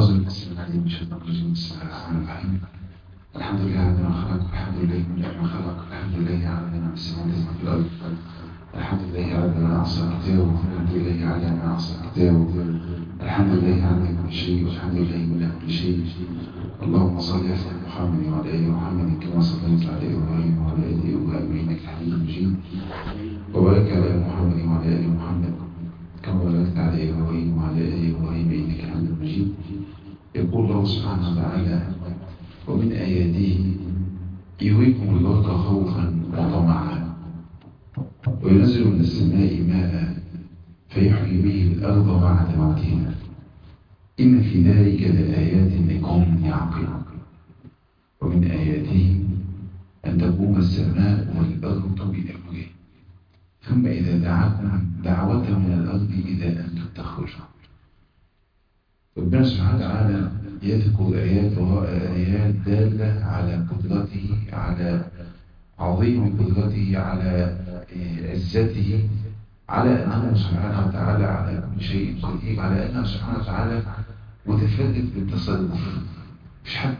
أعوذ بالله السميع العليم من الشيطان الرجيم بسم الله الرحمن الرحيم الحمد لله على ما خلق والحمد لله من ما خلق الحمد لله على ما في السماوات وما في الأرض الحمد لله على ما أعصى كتابه الحمد لله على ما أعصى كتابه الحمد لله على كل شيء والحمد لله من كل شيء اللهم صل على محمد وعلى آل محمد كما صليت على إبراهيم وعلى آل إبراهيم إنك حميد مجيد وبارك على محمد وعلى آل محمد كما باركت على إبراهيم وعلى آل إبراهيم إنك حميد مجيد يقول الله سبحانه وتعالى ومن آياته يريكم البرق خوفا وطمعا وينزل من السماء ماء فيحيي به الأرض بعد موتها إن في ذلك لآيات لقوم يعقلون ومن آياته أن تقوم السماء والأرض بأمره ثم إذا دعاكم دعوة من الأرض إذا أنتم تخرجون ربنا سبحانه وتعالى يذكر آيات وراء آيات دالة على قدرته على عظيم قدرته على عزته على أنه سبحانه وتعالى على كل شيء قدير على أنه سبحانه وتعالى متفرد بالتصرف مش حد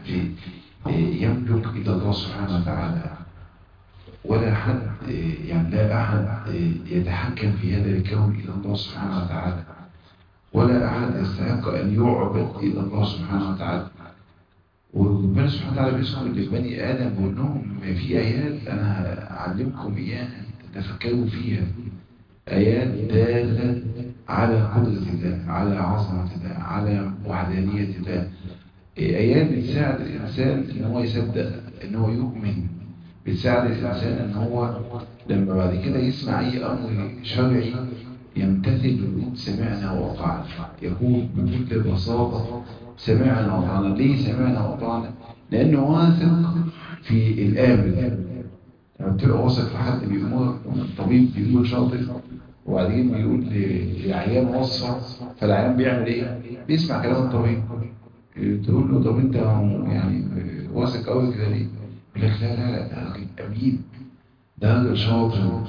يملك إلا الله سبحانه وتعالى ولا حد يعني لا أحد يتحكم في هذا الكون إلا الله سبحانه وتعالى ولا أحد يستحق أن يعبد إلا الله سبحانه وتعالى وربنا سبحانه وتعالى بيذكر لبني آدم بيقول لهم في آيات أنا أعلمكم إياها تتفكروا فيها آيات دالة على قدرة الله على عظمة الله على وحدانية الله آيات بتساعد الإنسان إن هو يصدق إن هو يؤمن بتساعد الإنسان إن هو لما بعد كده يسمع أي أمر شرعي يمتثل سمعنا وأطعنا يقول بكل بساطة سمعنا وأطعنا ليه سمعنا وأطعنا لأنه واثق في الآمر لما بتبقى واثق في حد بيأمر الطبيب بيقول شاطر وبعدين بيقول لعيان وصفة فالعيان بيعمل ايه؟ بيسمع كلام الطبيب تقول له طب انت يعني واثق قوي كده ليه؟ يقول لك لا لا لا ده راجل امين ده راجل شاطر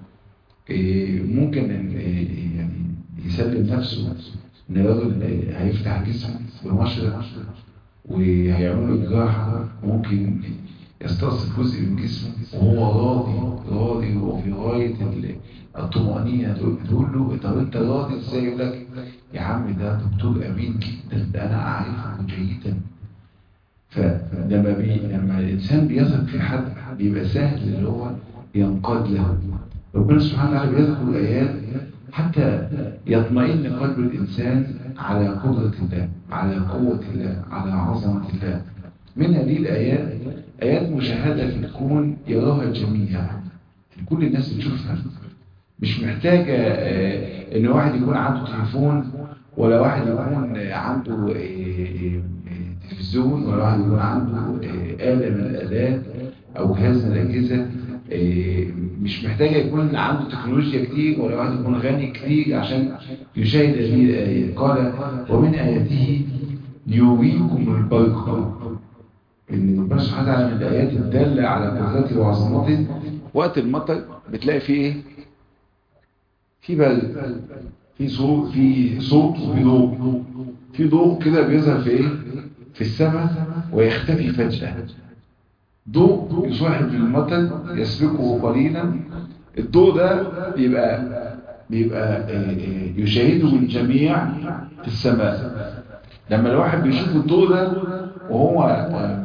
ممكن يعني يسلم نفسه ان الراجل هيفتح جسمه بمشرق وهيعمل له جراحه ممكن يستصف جزء من جسمه وهو راضي راضي وفي غايه الطمأنينة تقول له طب انت راضي ازاي يقول لك يا عم ده دكتور امين جدا ده انا اعرفه جيدا فلما بي لما الانسان بيثق في حد بيبقى سهل اللي هو ينقاد له ربنا سبحانه وتعالى بيذكر الايات حتى يطمئن قلب الانسان على قدرة الله على قوة الله على عظمة الله من هذه الايات ايات مشاهدة في الكون يراها الجميع كل الناس بتشوفها مش محتاجة ان واحد يكون عنده تليفون ولا واحد يكون عنده تلفزيون ولا واحد يكون عنده آلة من الآلات أو جهاز من الأجهزة مش محتاجة يكون عنده تكنولوجيا كتير ولا واحد يكون غني كتير عشان يشاهد هذه الآية قال ومن آياته يريكم البرق إن ربنا سبحانه وتعالى من الآيات الدالة على قدرته وعظمته وقت المطر بتلاقي فيه إيه؟ في برد في صوت في صوت وفي ضوء في ضوء كده بيظهر في ايه في السماء ويختفي فجأة ضوء يصاحب المطر يسبقه قليلا الضوء ده بيبقى بيبقى يشاهده الجميع في السماء لما الواحد بيشوف الضوء ده وهو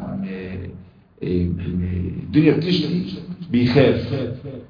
الدنيا بتشتي بيخاف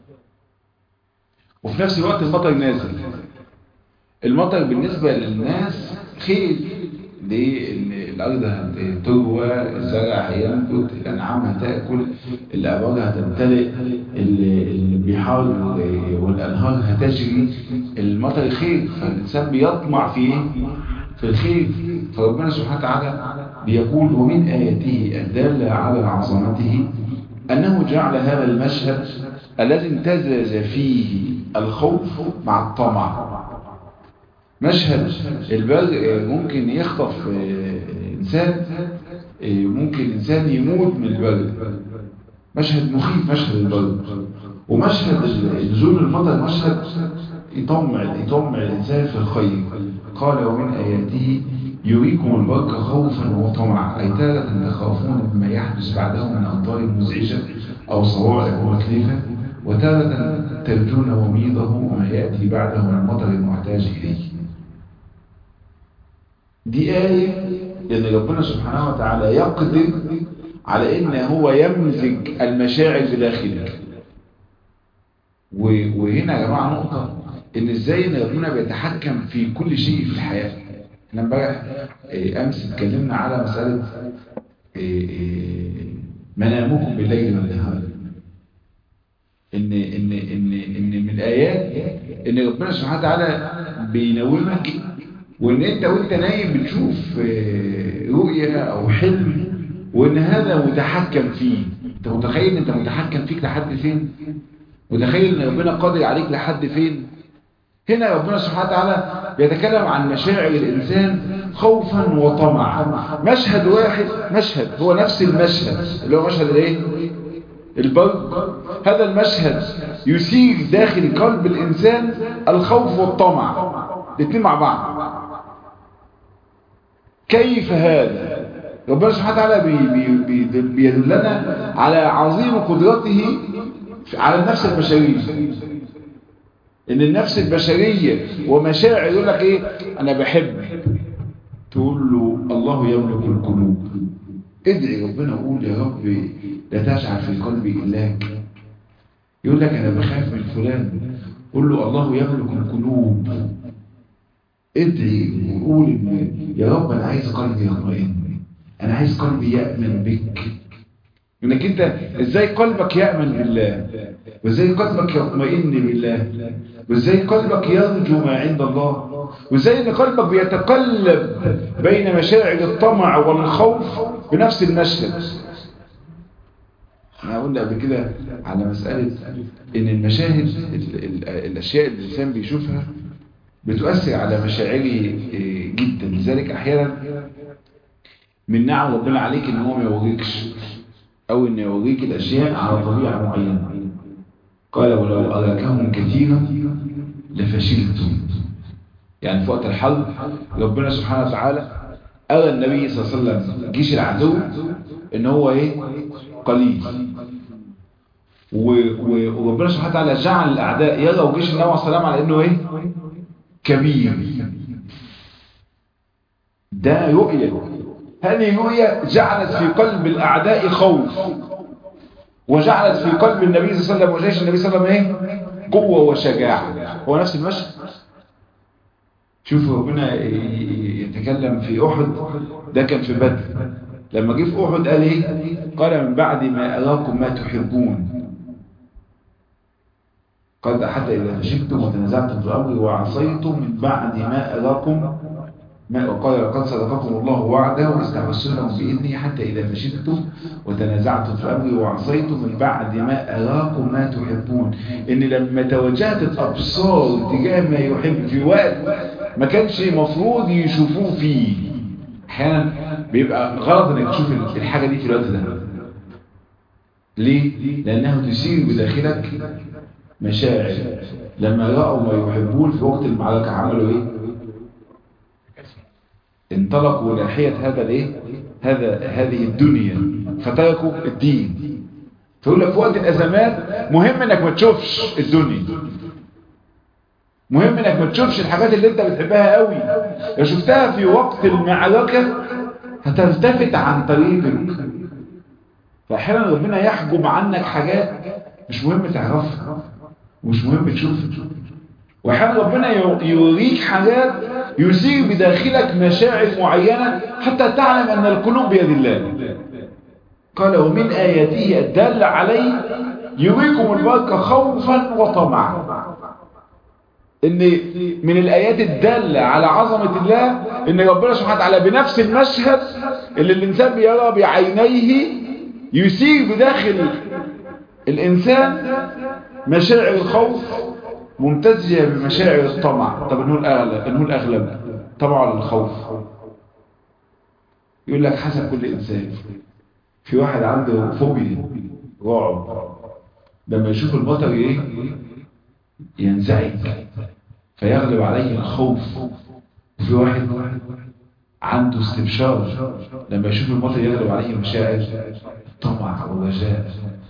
وفي نفس الوقت المطر نازل المطر بالنسبة للناس خير ليه الأرض هتروى الزرع هينبت الأنعام هتاكل الأبار هتمتلئ البحار والأنهار هتجري المطر خير فالإنسان بيطمع في في الخير فربنا سبحانه وتعالى بيقول ومن آياته الدالة على عظمته أنه جعل هذا المشهد الذي امتزج فيه الخوف مع الطمع مشهد البرق ممكن يخطف إنسان ممكن إنسان يموت من البرق مشهد مخيف مشهد البرق ومشهد نزول المطر مشهد يطمع يطمع الإنسان في الخير قال ومن آياته يريكم البرق خوفا وطمعا أي تارة تخافون مما يحدث بعده من أمطار مزعجة أو صواعق مكلفة وتارة ترجون وميضه وما يأتي بعده من المطر المحتاج إليه دي آية لأن ربنا سبحانه وتعالى يقدر على إن هو يمزج المشاعر بداخلك وهنا يا جماعة نقطة إن إزاي إن ربنا بيتحكم في كل شيء في الحياة احنا امبارح أمس اتكلمنا على مسألة منامكم بالليل والنهار إن إن إن إن من الآيات إن ربنا سبحانه وتعالى بينومك وإن أنت وأنت نايم بتشوف رؤية أو حلم وإن هذا متحكم فيه أنت متخيل أنت متحكم فيك لحد فين متخيل أن ربنا قادر عليك لحد فين هنا ربنا سبحانه وتعالى بيتكلم عن مشاعر الإنسان خوفا وطمعا مشهد واحد مشهد هو نفس المشهد اللي هو مشهد الايه البرق هذا المشهد يثير داخل قلب الإنسان الخوف والطمع الاثنين مع بعض كيف هذا ربنا سبحانه وتعالى بي بي بي بيدلنا على عظيم قدرته على النفس البشرية ان النفس البشرية ومشاعر يقول لك ايه انا بحب تقول له الله يملك القلوب ادعي ربنا وقول يا رب لا تجعل في قلبي إلاك يقول لك انا بخاف من فلان قول له الله يملك القلوب ادعي وقول ان يا رب انا عايز قلبي يطمئن انا عايز قلبي يأمن بك انك انت ازاي قلبك يأمن بالله وازاي قلبك يطمئن بالله وازاي قلبك يرجو ما عند الله وازاي ان قلبك بيتقلب بين مشاعر الطمع والخوف بنفس المشهد احنا قلنا قبل كده على مسألة ان المشاهد ال ال الاشياء اللي الانسان بيشوفها بتؤثر على مشاعري جدا لذلك احيانا من نعم ربنا عليك ان هو ما يوريكش او ان يوريك الاشياء على طبيعة معينة قال ولو أراكهم كثيرا لفشلتم يعني في وقت الحرب ربنا سبحانه وتعالى أرى النبي صلى الله عليه وسلم جيش العدو ان هو ايه قليل وربنا سبحانه وتعالى جعل الأعداء يروا جيش النبي عليه السلام على انه ايه كبير ده رؤية هذه الرؤية جعلت في قلب الأعداء خوف وجعلت في قلب النبي صلى الله عليه وسلم وجيش النبي صلى الله عليه وسلم ايه قوة وشجاعة هو نفس المشهد شوفوا ربنا يتكلم في أحد ده كان في بدر لما جه في أحد قال ايه قال من بعد ما أراكم ما تحبون قال حتى إذا فشلتم وتنازعتم في الأمر وعصيتم من بعد ما أراكم ما وقال لقد صدقكم الله وعده واستحسنهم بإذنه حتى إذا فشلتم وتنازعتم في الأمر وعصيتم من بعد ما أراكم ما تحبون إن لما توجهت الأبصار تجاه ما يحب في وقت ما كانش مفروض يشوفوه فيه أحيانا بيبقى غلط إنك تشوف الحاجة دي في الوقت ده ليه؟ لأنها تثير بداخلك مشاعر لما رأوا ما يحبون في وقت المعركة عملوا إيه؟ انطلقوا ناحية هذا الايه هذا هذه الدنيا فتركوا الدين فيقول لك في وقت الازمات مهم انك ما تشوفش الدنيا مهم انك ما تشوفش الحاجات اللي انت بتحبها قوي لو شفتها في وقت المعركة هتلتفت عن طريقك فاحيانا ربنا يحجب عنك حاجات مش مهم تعرفها ومش مهم تشوفها واحيانا ربنا يوريك حاجات يثير بداخلك مشاعر معينة حتى تعلم أن القلوب بيد الله قال ومن آياته الدل عليه يريكم البرق خوفا وطمعا ان من الآيات الدالة على عظمة الله ان ربنا سبحانه وتعالى بنفس المشهد اللي الإنسان بيرى بعينيه يثير بداخل الإنسان مشاعر الخوف ممتزجة بمشاعر الطمع طب انه الأغلب انه الأغلب طمع ولا الخوف يقول لك حسب كل إنسان في واحد عنده فوبيا رعب لما يشوف المطر ايه ينزعج فيغلب عليه الخوف وفي واحد عنده استبشار لما يشوف المطر يغلب عليه مشاعر طمع ورجاء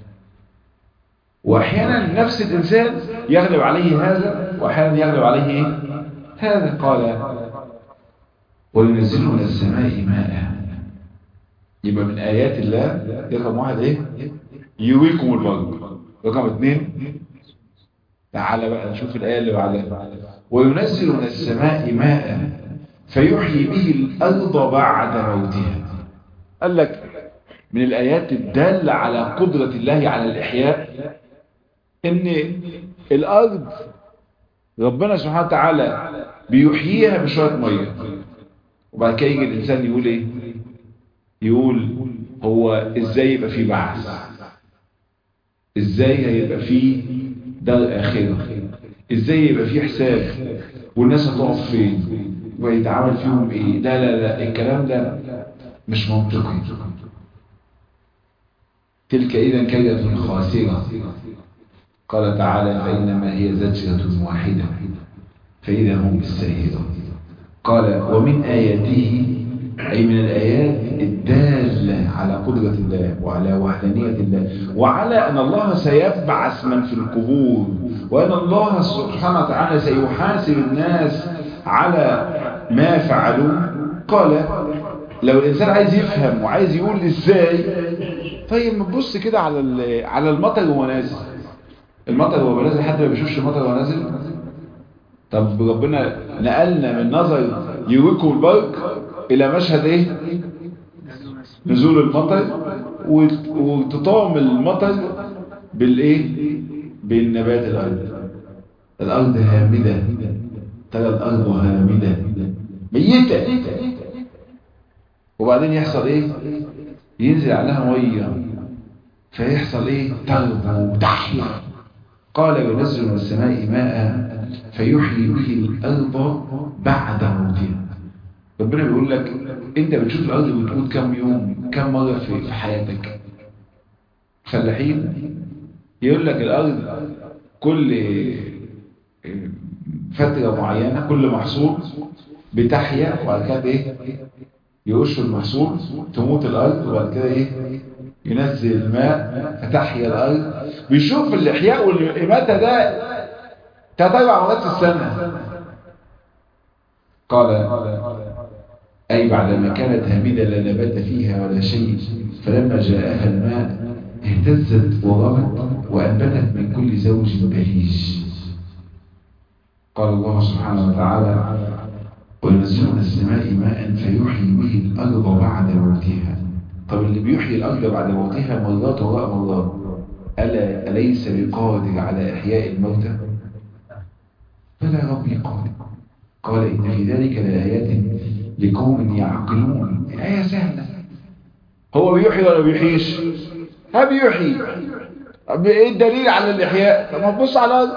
واحيانا نفس الانسان يغلب عليه هذا واحيانا يغلب عليه ايه هذا قال وينزل من السماء ماء يبقى من ايات الله رقم واحد ايه يويكم البرد رقم اثنين تعالى بقى نشوف الايه اللي بعدها وينزل من السماء ماء فيحيي به الارض بعد موتها قال لك من الايات الداله على قدره الله على الاحياء ان الارض ربنا سبحانه وتعالى بيحييها بشويه ميه وبعد كده يجي الانسان يقول ايه يقول هو ازاي يبقى فيه بعث ازاي هيبقى فيه دار اخره ازاي يبقى فيه حساب والناس هتقف فين ويتعامل فيهم ايه لا لا لا الكلام ده مش منطقي تلك اذا كلمه خاسره قال تعالى فإنما هي زجرة واحدة فإذا هم بالساهرة قال ومن آياته أي من الآيات الدالة على قدرة الله وعلى وحدانية الله وعلى أن الله سيبعث من في القبور وأن الله سبحانه وتعالى سيحاسب الناس على ما فعلوا قال لو الإنسان عايز يفهم وعايز يقول إزاي طيب نبص كده على على المطر وهو نازل المطر وهو نازل حد ما بيشوفش المطر وهو نازل طب ربنا نقلنا من نظر يويكم البرك الى مشهد ايه نزول المطر وتطام المطر بالايه بالنبات الارض الارض هامده ترى الارض هامده ميته وبعدين يحصل ايه ينزل عليها ميه فيحصل ايه تربو تحيا قال ينزل من السماء ماء فيحيي به الارض بعد موتها ربنا بيقول لك انت بتشوف الارض بتموت كم يوم كم مره في حياتك فلاحين يقول لك الارض كل فتره معينه كل محصول بتحيا وبعد كده ايه يقشوا المحصول تموت الارض وبعد كده ايه ينزل الماء فتحيا الارض بيشوف الاحياء والاماته ده ثلاث اربع مرات في السنه قال أي بعدما كانت هامدة لا نبات فيها ولا شيء فلما جاءها الماء اهتزت ورمت وأنبتت من كل زوج بهيج قال الله سبحانه وتعالى وينزل من السماء ماء فيحيي به الأرض بعد موتها طب اللي بيحيي الأرض بعد موتها مرات وراء مرات ألا أليس بقادر على إحياء الموتى بلى ربي قادر قال إن في ذلك لآيات لقوم يعقلون الآية سهلة هو بيحيي ولا بيحييش ها بيحيي ايه الدليل على الإحياء طب ما تبص على الأرض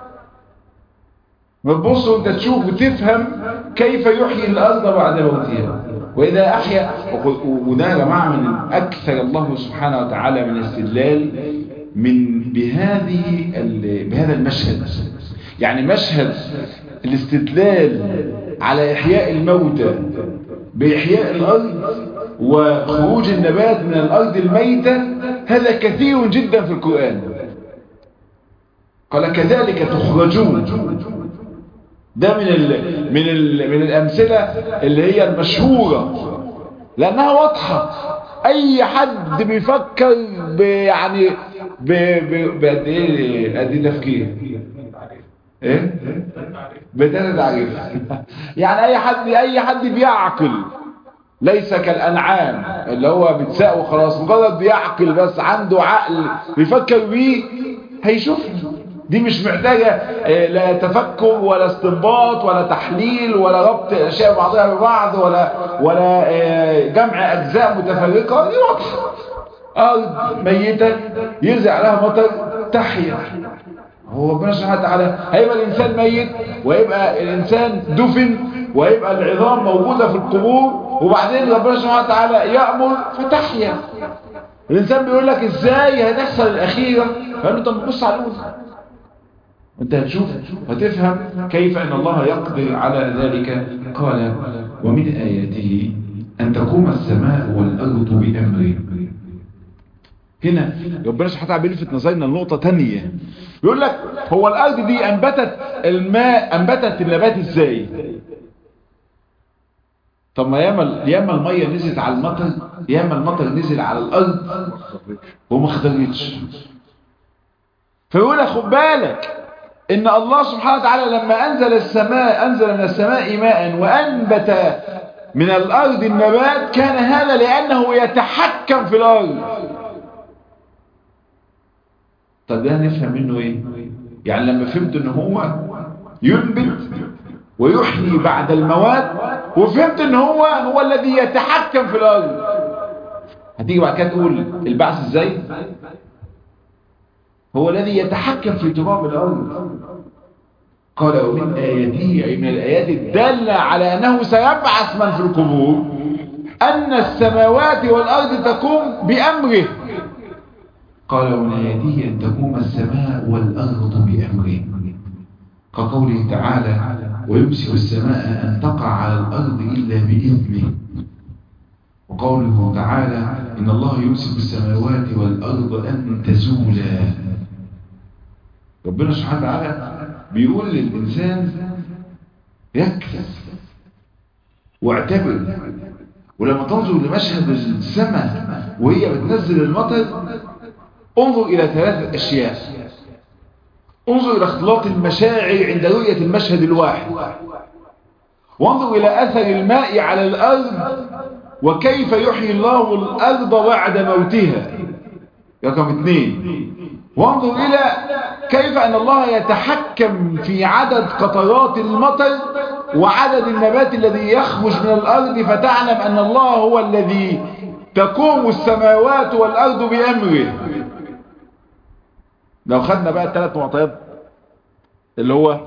ما تبص وانت تشوف وتفهم كيف يحيي الأرض بعد موتها وإذا أحيا وده يا جماعة من أكثر الله سبحانه وتعالى من استدلال من بهذه بهذا المشهد يعني مشهد الاستدلال على إحياء الموتى بإحياء الأرض وخروج النبات من الأرض الميتة هذا كثير جدا في القرآن قال كذلك تخرجون ده من ال من ال من الأمثلة اللي هي المشهورة لأنها واضحة أي حد بيفكر يعني بقد إيه قد إيه تفكير ايه بداية تعريف يعني اي حد اي حد بيعقل ليس كالانعام اللي هو بتساق وخلاص مجرد بيعقل بس عنده عقل بيفكر بيه هيشوف دي مش محتاجة لا تفكر ولا استنباط ولا تحليل ولا ربط اشياء بعضها ببعض ولا ولا جمع اجزاء متفرقة دي واضحة ارض ميتة ينزل عليها مطر تحيا هو ربنا سبحانه وتعالى هيبقى الإنسان ميت ويبقى الإنسان دفن ويبقى العظام موجودة في القبور وبعدين ربنا سبحانه وتعالى يأمر فتحيا الإنسان بيقول لك إزاي هتحصل الأخيرة فقال له طب بص على الأولى انت هتشوف هتفهم كيف ان الله يقدر على ذلك قال ومن آياته أن تقوم السماء والأرض بأمره هنا ربنا سبحانه وتعالى بيلفت نظرنا لنقطة تانية بيقول لك هو الأرض دي أنبتت الماء أنبتت النبات إزاي طب ما ياما ياما المية نزلت على المطر ياما المطر نزل على الأرض وما خدرتش فيقول لك خد بالك ان الله سبحانه وتعالى لما انزل السماء انزل من السماء ماء وانبت من الارض النبات كان هذا لانه يتحكم في الارض طب ده نفهم منه ايه يعني لما فهمت ان هو ينبت ويحيي بعد المواد وفهمت ان هو هو الذي يتحكم في الارض هتيجي بعد كده تقول البعث ازاي هو الذي يتحكم في تراب الأرض قال ومن آياته أي من الآيات الدالة على أنه سيبعث من في القبور أن السماوات والأرض تقوم بأمره قال ومن آياته أن تقوم السماء والأرض بأمره كقوله تعالى ويمسك السماء أن تقع على الأرض إلا بإذنه وقوله تعالى إن الله يمسك السماوات والأرض أن تزولا ربنا سبحانه وتعالى بيقول للإنسان ركز واعتبر ولما تنظر لمشهد السماء وهي بتنزل المطر انظر إلى ثلاثة أشياء انظر إلى اختلاط المشاعر عند رؤية المشهد الواحد وانظر إلى أثر الماء على الأرض وكيف يحيي الله الأرض بعد موتها رقم اثنين وانظر إلى كيف أن الله يتحكم في عدد قطرات المطر وعدد النبات الذي يخرج من الأرض فتعلم أن الله هو الذي تقوم السماوات والأرض بأمره لو خدنا بقى الثلاث معطيات اللي هو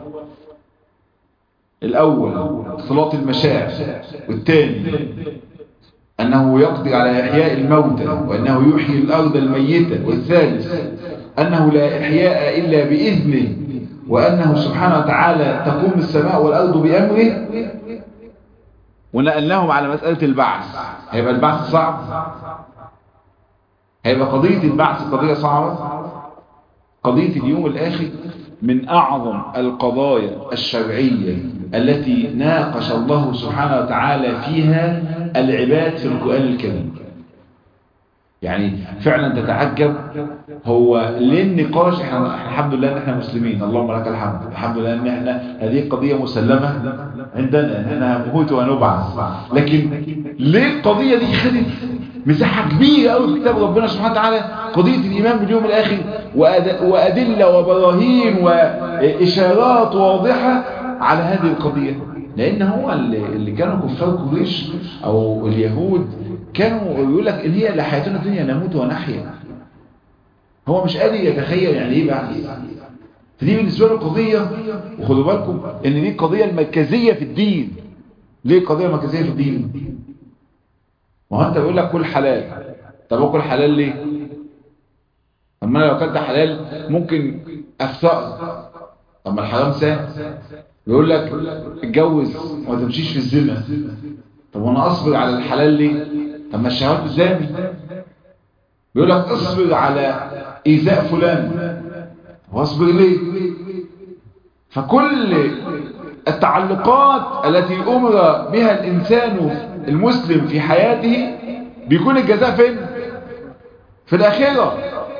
الأول اختلاط المشاعر والثاني أنه يقضي على إحياء الموتى وأنه يحيي الأرض الميتة والثالث أنه لا إحياء إلا بإذنه وأنه سبحانه وتعالى تقوم السماء والأرض بأمره ونقلناهم على مسألة البعث هيبقى البعث صعب هيبقى قضية البعث قضية صعبة قضية اليوم الآخر من أعظم القضايا الشرعية التي ناقش الله سبحانه وتعالى فيها العباد في القرآن الكريم يعني فعلا تتعجب هو ليه النقاش احنا الحمد لله ان احنا مسلمين اللهم لك الحمد الحمد لله ان احنا هذه قضية مسلمة عندنا اننا نموت ونبعث لكن ليه القضية دي خدت مساحة كبيرة قوي في كتاب ربنا سبحانه وتعالى قضية الإيمان باليوم الآخر وأدلة وبراهين وإشارات واضحة على هذه القضية لأن هو اللي كانوا كفار قريش أو اليهود كانوا يقول لك إن هي لحياتنا الدنيا نموت ونحيا هو مش قادر يتخيل يعني إيه بعد فدي بالنسبة له قضية وخدوا بالكم إن دي القضية المركزية في الدين ليه القضية المركزية في الدين ما هو أنت بيقول لك كل حلال طب أكل حلال ليه طب ما أنا لو أكلت حلال ممكن أفتقر طب ما الحرام سهل بيقول لك اتجوز وما تمشيش في الزنا طب وانا اصبر على الحلال ليه طب ما الشهوات قدامي بيقول لك اصبر على ايذاء فلان واصبر ليه فكل التعلقات التي امر بها الانسان المسلم في حياته بيكون الجزاء فين في الاخره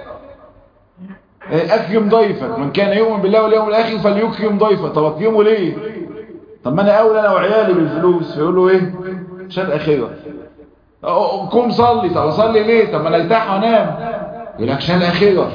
اكرم ضيفك من كان يؤمن بالله واليوم الاخر فليكرم ضيفه طب اكرمه ليه طب ما انا اولى انا وعيالي بالفلوس فيقول له ايه عشان الاخره قوم صلي طب اصلي ليه طب ما انا ارتاح وانام يقول لك عشان الاخره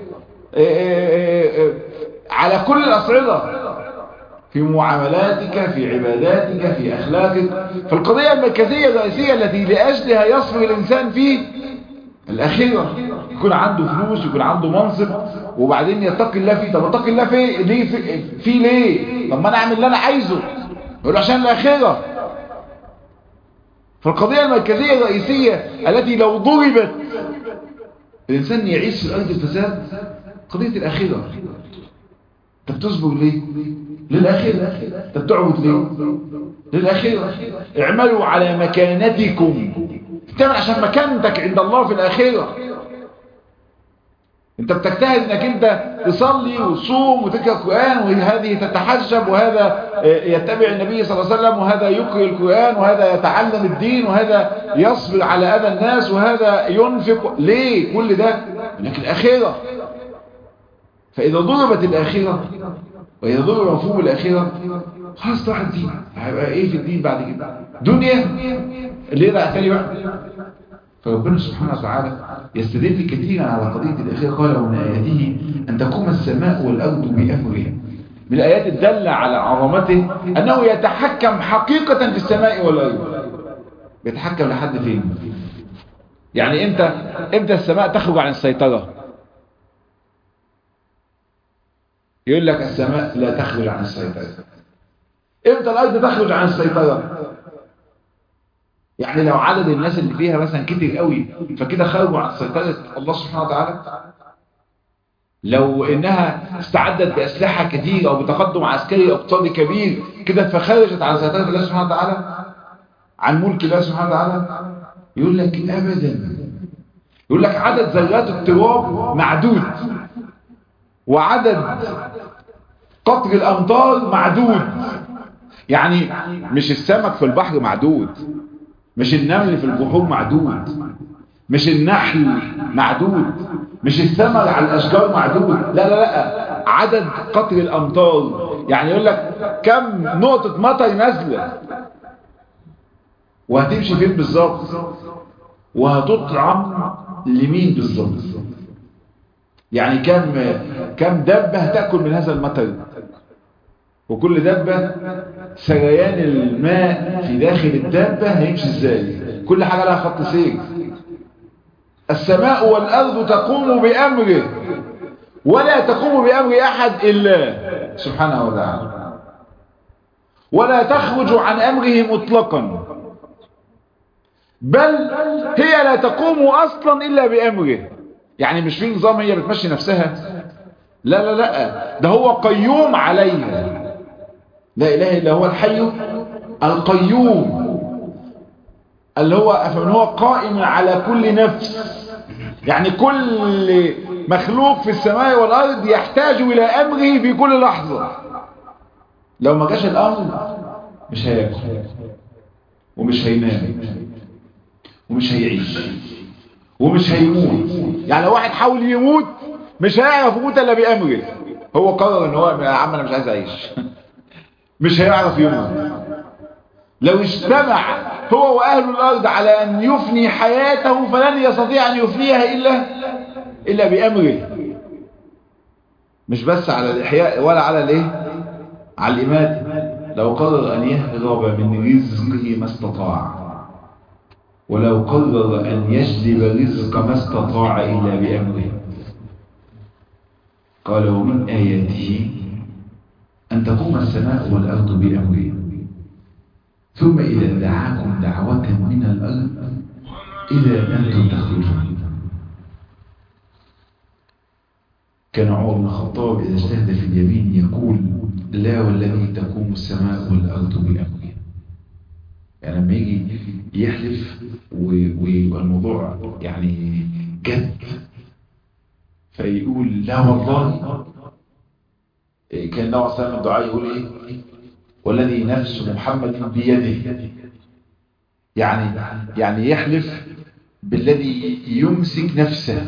على كل الاصعده في معاملاتك في عباداتك في اخلاقك فالقضيه المركزيه الرئيسيه التي لاجلها يصبر الانسان فيه الأخيرة يكون عنده فلوس يكون عنده منصب وبعدين يتقي الله فيه طب اتقي الله فيه ليه في, في ليه طب ما انا اعمل اللي انا عايزه يقول عشان الأخيرة فالقضية المركزية الرئيسية التي لو ضربت الإنسان يعيش في الأرض الفساد قضية الأخيرة انت بتصبر ليه للآخرة انت بتعبد ليه للآخرة اعملوا على مكانتكم تعمل عشان مكانتك عند الله في الآخرة انت بتجتهد انك انت تصلي وتصوم وتقرا القران وهذه تتحجب وهذا يتبع النبي صلى الله عليه وسلم وهذا يقرا القران وهذا يتعلم الدين وهذا يصبر على اذى الناس وهذا ينفق ليه كل ده لكن الاخره فاذا ضربت الاخره واذا ضرب مفهوم الاخره خلاص راح الدين هيبقى ايه في الدين بعد كده دنيا اللي يدعى تاني بقى فربنا سبحانه وتعالى يستدل كثيرا على قضية الأخير قال ومن آياته أن تقوم السماء والأرض بأمره من الآيات الدالة على عظمته أنه يتحكم حقيقة في السماء والأرض يتحكم لحد فين يعني امتى امتى السماء تخرج عن السيطرة يقول لك السماء لا تخرج عن السيطرة امتى الأرض تخرج عن السيطرة يعني لو عدد الناس اللي فيها مثلا كتير قوي فكده خرجوا عن سيطرة الله سبحانه وتعالى لو انها استعدت بأسلحة كتير او بتقدم عسكري اقتصادي كبير كده فخرجت عن سيطرة الله سبحانه وتعالى عن ملك الله سبحانه وتعالى يقول لك ابدا يقول لك عدد ذرات التراب معدود وعدد قطر الامطار معدود يعني مش السمك في البحر معدود مش النمل في البحور معدود مش النحل معدود مش الثمر على الأشجار معدود لا لا لا عدد قطر الأمطار يعني يقول لك كم نقطة مطر نازلة وهتمشي فين بالظبط وهتطعم لمين بالظبط يعني كم كم دبة هتأكل من هذا المطر وكل دبة سريان الماء في داخل الدابة هيمشي ازاي كل حاجة لها خط سير السماء والأرض تقوم بأمره ولا تقوم بأمر أحد إلا سبحانه وتعالى ولا تخرج عن أمره مطلقا بل هي لا تقوم أصلا إلا بأمره يعني مش في نظام هي بتمشي نفسها لا لا لا ده هو قيوم عليها لا إله إلا هو الحي القيوم اللي هو فمن هو قائم على كل نفس يعني كل مخلوق في السماء والأرض يحتاج إلى أمره في كل لحظة لو ما جاش الأمر مش هياكل ومش هينام ومش هيعيش ومش هيموت يعني لو واحد حاول يموت مش هيعرف يموت الا بأمره هو قرر ان هو يا عم انا مش عايز اعيش مش هيعرف يموت لو اجتمع هو وأهل الأرض على أن يفني حياته فلن يستطيع أن يفنيها إلا إلا بأمره مش بس على الإحياء ولا على الإيه على الإماتة لو قرر أن يهرب من رزقه ما استطاع ولو قرر أن يجلب رزق ما استطاع إلا بأمره قال ومن آياته أن تقوم السماء والأرض بأمره ثم إذا دعاكم دعوة من الأرض إذا أنتم تخرجون كان عمر بن الخطاب إذا اجتهد في اليمين يقول لا والذي تقوم السماء والأرض بأمره يعني لما يجي يحلف ويبقى الموضوع يعني جد فيقول لا والله كان نوع سلام الدعاء يقول ايه والذي نفس محمد بيده يعني يعني يحلف بالذي يمسك نفسه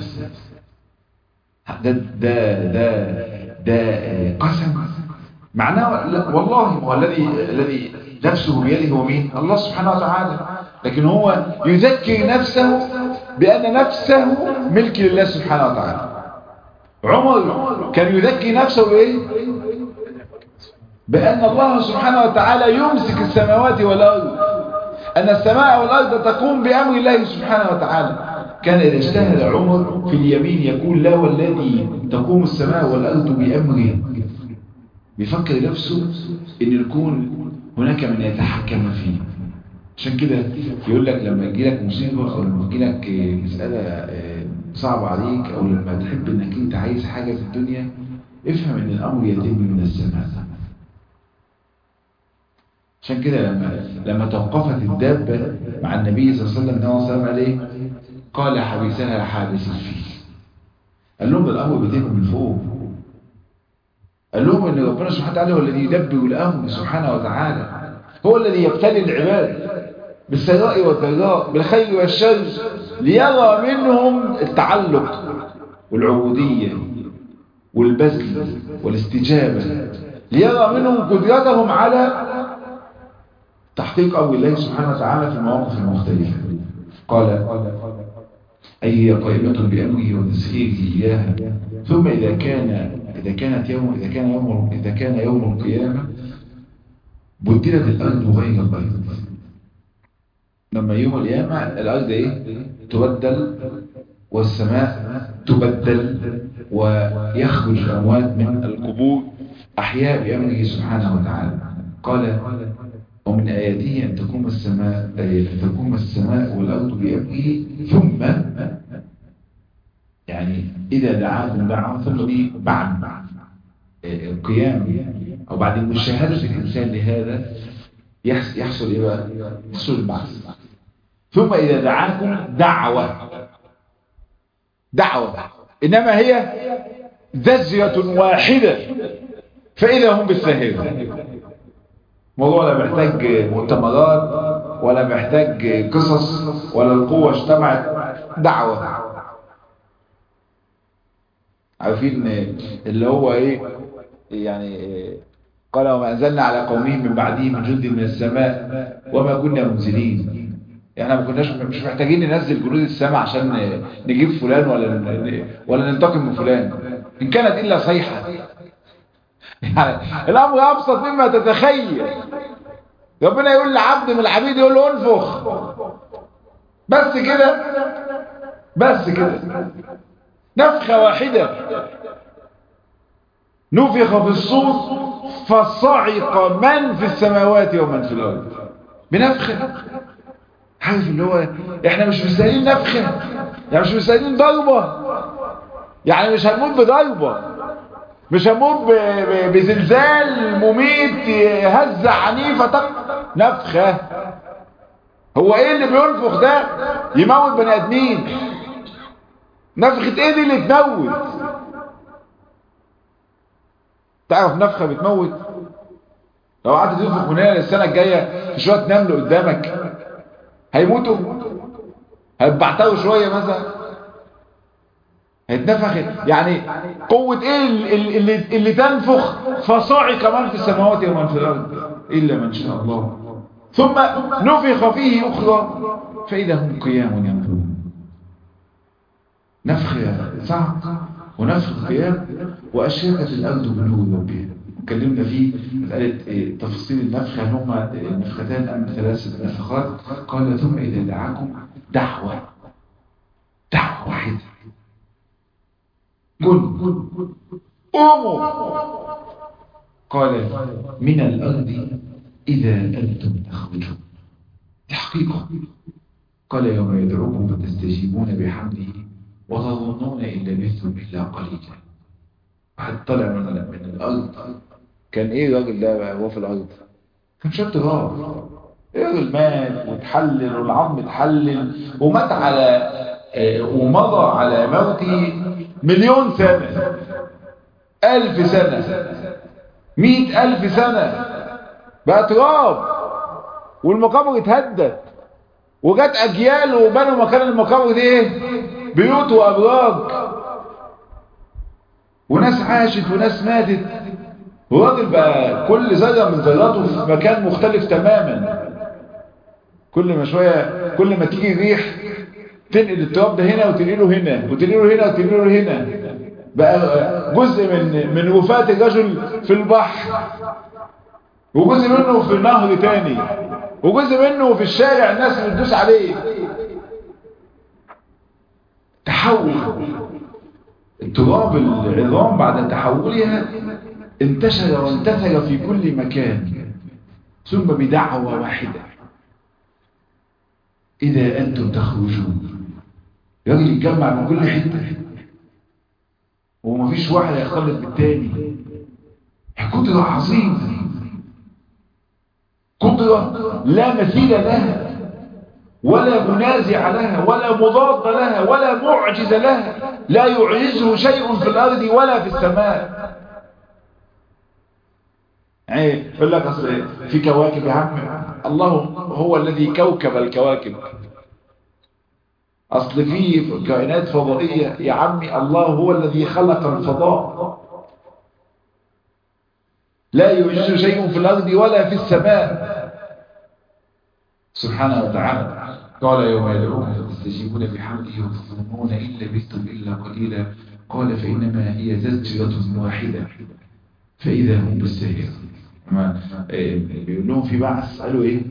ده ده ده ده قسم معناه والله هو الذي الذي نفسه بيده هو مين الله سبحانه وتعالى لكن هو يذكر نفسه بأن نفسه ملك لله سبحانه وتعالى عمر كان يذكر نفسه بإيه بأن الله سبحانه وتعالى يمسك السماوات والأرض أن السماء والأرض تقوم بأمر الله سبحانه وتعالى كان إذا اجتهد عمر في اليمين يقول لا والذي تقوم السماء والأرض بأمره بيفكر نفسه أن يكون هناك من يتحكم فيه عشان كده يقول لك لما يجي لك مصيبة أو لما يجي لك مسألة صعبة عليك أو لما تحب أنك أنت عايز حاجة في الدنيا افهم ان الامر يتم من السماء عشان كده لما لما توقفت الدابة مع النبي صلى الله عليه وسلم نوع سلام عليه قال حبسها حابس الفيل قال لهم ده الامر بيتم من فوق قال لهم ان ربنا سبحانه وتعالى هو الذي يدبر الامر سبحانه وتعالى هو الذي يبتلي العباد بالسراء والضراء بالخير والشر ليرى منهم التعلق والعبودية والبذل والاستجابة ليرى منهم قدرتهم على تحقيق أمر الله سبحانه وتعالى في المواقف المختلفة قال أي هي قائمة بأمره وتسخيره إياها ثم إذا كان إذا كانت يوم إذا كان يوم إذا كان يوم القيامة بدلت الأرض غير الأرض لما يوم القيامة الأرض إيه تبدل والسماء تبدل ويخرج الأموات من القبور أحياء بأمره سبحانه وتعالى قال ومن آياته أن تقوم السماء أن تقوم السماء والأرض بأمره ثم يعني إذا دعاهم دعاهم ثم دي بعد القيام أو بعد مشاهدة الإنسان لهذا يحصل إيه بقى؟ يحصل البعث ثم إذا دعاكم دعوة دعوة إنما هي زجرة واحدة فإذا هم بالساهرة موضوع لا محتاج مؤتمرات ولا محتاج قصص ولا القوة اجتمعت دعوة عارفين اللي هو ايه يعني قال وما أنزلنا على قومه من بعده من جند من السماء وما كنا منزلين احنا ما كناش مش محتاجين ننزل جنود السماء عشان نجيب فلان ولا ولا ننتقم من فلان ان كانت الا صيحه يعني الامر ابسط مما تتخيل ربنا يقول لعبد من العبيد يقول له انفخ بس كده بس كده نفخه واحده نفخ في الصور فصعق من في السماوات ومن في الارض بنفخه عارف اللي هو احنا مش مستاهلين نفخه يعني مش مستاهلين ضربه يعني مش هنموت بضربه مش هنموت بزلزال مميت هزة عنيفة تق... نفخة هو ايه اللي بينفخ ده يموت بني ادمين نفخة ايه دي اللي تموت تعرف نفخة بتموت لو قعدت تنفخ من هنا للسنة الجاية في شوية نمل قدامك هيموتوا هيتبعتوا شوية مثلا هيتنفخ يعني قوة ايه اللي, اللي, اللي تنفخ فصاعق من في السماوات ومن في الارض الا من شاء الله ثم نفخ فيه اخرى فاذا هم قيام ينظرون نفخ صعب ونفخ قيام واشرقت الارض بنور ربها اتكلمنا في مسألة تفصيل النفخة هل هما النفختان أم ثلاثة نفخات قال ثم إذا دعاكم دعوة دعوة واحدة قل قوموا قال من الأرض إذا أنتم تخرجون تحقيقا قال يوم يدعوكم فتستجيبون بحمده وتظنون إن لبثتم إلا قليلا واحد طلع من, من الأرض كان ايه الراجل ده هو في الارض كان شاب تراب الراجل مات وتحلل والعظم اتحلل ومات على ومضى على موته مليون سنة ألف سنة مئة ألف سنة بقى تراب والمقابر اتهدت وجت أجيال وبنوا مكان المقابر دي ايه بيوت وأبراج وناس عاشت وناس ماتت والراجل بقى كل ذره من ذراته في مكان مختلف تماما كل ما شويه كل ما تيجي ريح تنقل التراب ده هنا وتنقله هنا وتنقله هنا وتنقله هنا بقى جزء من من وفاة الرجل في البحر وجزء منه في النهر تاني وجزء منه في الشارع الناس بتدوس عليه تحول التراب العظام بعد تحولها انتشر وانتثر في كل مكان ثم بدعوة واحدة إذا أنتم تخرجون راجل يتجمع من كل حتة ومفيش واحد هيختلط بالتاني قدرة عظيمة قدرة لا مثيل لها ولا منازع لها ولا مضاد لها ولا معجز لها لا يعجزه شيء في الأرض ولا في السماء يعني يقول لك أصل في كواكب يا عم الله هو الذي كوكب الكواكب أصل في كائنات فضائية يا عمي الله هو الذي خلق الفضاء لا يعجز شيء في الأرض ولا في السماء سبحانه وتعالى قال يوم يدعوك فتستجيبون بحمده وتظنون إن لبثتم إلا قليلا قال فإنما هي زجرة واحدة فإذا هم بالسهر بيقول لهم في بعث قالوا ايه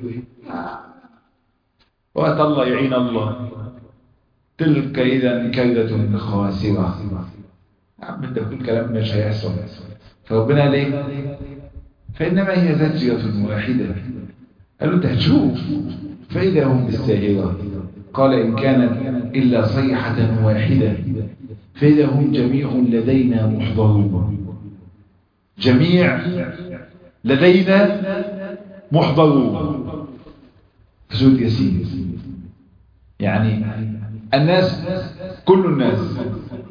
وقت الله يعين الله تلك إذا كيدة خاسرة عم انت بتقول كلام مش هيحصل فربنا قال ايه فإنما هي زجرة واحدة قالوا انت هتشوف فإذا هم بالساهرة قال إن كانت إلا صيحة واحدة فإذا هم جميع لدينا محضرون جميع لدينا محضرون سورة ياسين يعني الناس كل الناس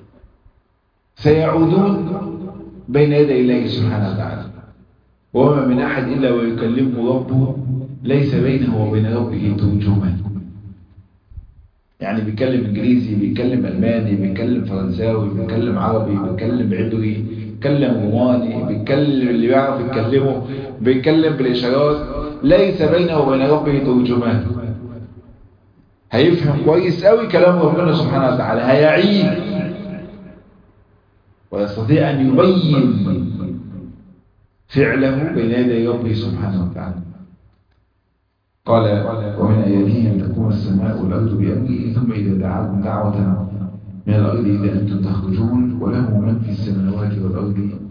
سيعودون بين يدي الله سبحانه وتعالى وما من أحد إلا ويكلمه ربه ليس بينه وبين ربه ترجمان يعني بيتكلم انجليزي بيتكلم الماني بيتكلم فرنساوي بيتكلم عربي بيتكلم عبري بيتكلم روماني بيتكلم اللي بيعرف يتكلمه بيتكلم بالاشارات ليس بينه وبين ربه ترجمان هيفهم كويس قوي كلام ربنا سبحانه وتعالى هيعيد ويستطيع ان يبين فعله بين يدي ربه سبحانه وتعالى قال ومن آياته أن تكون السماء والأرض بأمره ثم إذا دعاكم دعوة من الأرض إذا أنتم تخرجون وله من في السماوات والأرض